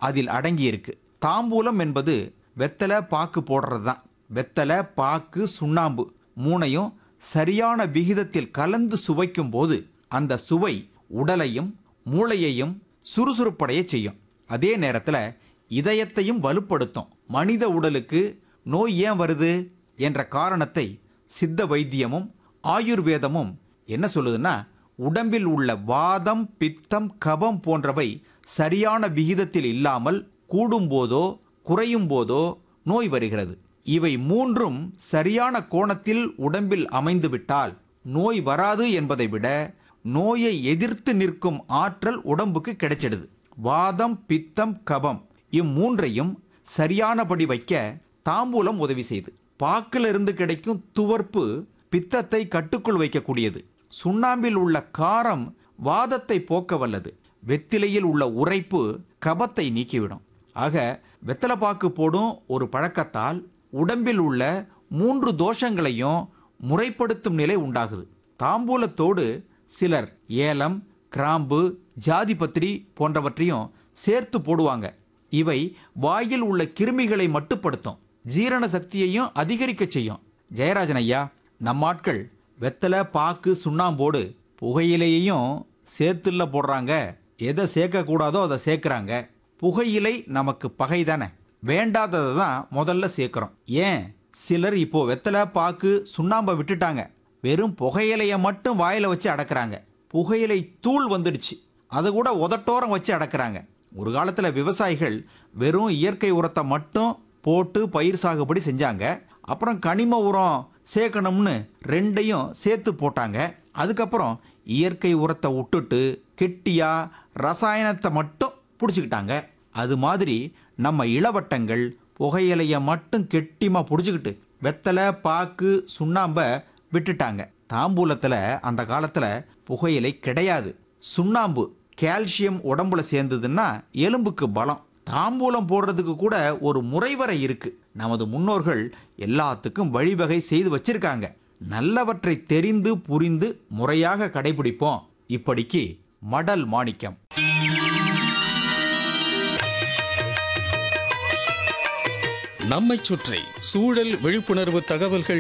அதில் அடங்கியிருக்கு தாம்பூலம் என்பது வெத்தலை பாக்கு போடுறது தான் வெத்தலை பாக்கு சுண்ணாம்பு மூணையும் சரியான விகிதத்தில் கலந்து சுவைக்கும் போது அந்த சுவை உடலையும் மூளையையும் சுறுசுறுப்படைய செய்யும் அதே நேரத்தில் இதயத்தையும் வலுப்படுத்தும் மனித உடலுக்கு நோய் ஏன் வருது என்ற காரணத்தை சித்த வைத்தியமும் ஆயுர்வேதமும் என்ன சொல்லுதுன்னா உடம்பில் உள்ள வாதம் பித்தம் கபம் போன்றவை சரியான விகிதத்தில் இல்லாமல் கூடும்போதோ குறையும் போதோ நோய் வருகிறது இவை மூன்றும் சரியான கோணத்தில் உடம்பில் அமைந்துவிட்டால் நோய் வராது என்பதை விட நோயை எதிர்த்து நிற்கும் ஆற்றல் உடம்புக்கு கிடைச்சிடுது வாதம் பித்தம் கபம் இம்மூன்றையும் சரியானபடி வைக்க தாம்பூலம் உதவி செய்து பாக்கிலிருந்து கிடைக்கும் துவர்ப்பு பித்தத்தை கட்டுக்குள் வைக்கக்கூடியது சுண்ணாம்பில் உள்ள காரம் வாதத்தை போக்க வல்லது வெத்திலையில் உள்ள உரைப்பு கபத்தை நீக்கிவிடும் ஆக வெத்தலைப்பாக்கு போடும் ஒரு பழக்கத்தால் உடம்பில் உள்ள மூன்று தோஷங்களையும் முறைப்படுத்தும் நிலை உண்டாகுது தாம்பூலத்தோடு சிலர் ஏலம் கிராம்பு ஜாதிபத்திரி போன்றவற்றையும் சேர்த்து போடுவாங்க இவை வாயில் உள்ள கிருமிகளை மட்டுப்படுத்தும் ஜீரண சக்தியையும் அதிகரிக்க செய்யும் ஜெயராஜன் ஐயா நம்ம ஆட்கள் வெத்தலை பாக்கு சுண்ணாம்போடு புகையிலையையும் சேர்த்துல போடுறாங்க எதை சேர்க்கக்கூடாதோ அதை சேர்க்குறாங்க புகையிலை நமக்கு பகை தானே வேண்டாததை தான் முதல்ல சேர்க்குறோம் ஏன் சிலர் இப்போ வெத்தலை பாக்கு சுண்ணாம்பை விட்டுட்டாங்க வெறும் புகையிலையை மட்டும் வாயில வச்சு அடக்குறாங்க புகையிலை தூள் வந்துடுச்சு அதை கூட உதட்டோரம் வச்சு அடக்குறாங்க ஒரு காலத்தில் விவசாயிகள் வெறும் இயற்கை உரத்தை மட்டும் போட்டு பயிர் சாகுபடி செஞ்சாங்க அப்புறம் கனிம உரம் சேர்க்கணும்னு ரெண்டையும் சேர்த்து போட்டாங்க அதுக்கப்புறம் இயற்கை உரத்தை விட்டுட்டு கெட்டியா ரசாயனத்தை மட்டும் பிடிச்சிக்கிட்டாங்க அது மாதிரி நம்ம இளவட்டங்கள் புகையிலையை மட்டும் கெட்டிமா பிடிச்சிக்கிட்டு வெத்தலை பாக்கு சுண்ணாம்பை விட்டுட்டாங்க தாம்பூலத்தில் அந்த காலத்தில் புகையிலை கிடையாது சுண்ணாம்பு கால்சியம் உடம்புல சேர்ந்ததுன்னா எலும்புக்கு பலம் தாம்பூலம் போடுறதுக்கு கூட ஒரு முறைவரை இருக்கு நமது முன்னோர்கள் எல்லாத்துக்கும் வழிவகை செய்து வச்சிருக்காங்க நல்லவற்றை தெரிந்து புரிந்து முறையாக கடைபிடிப்போம் இப்படிக்கு மடல் மாணிக்கம் நம்மைச் சுற்றி சூழல் விழிப்புணர்வு தகவல்கள்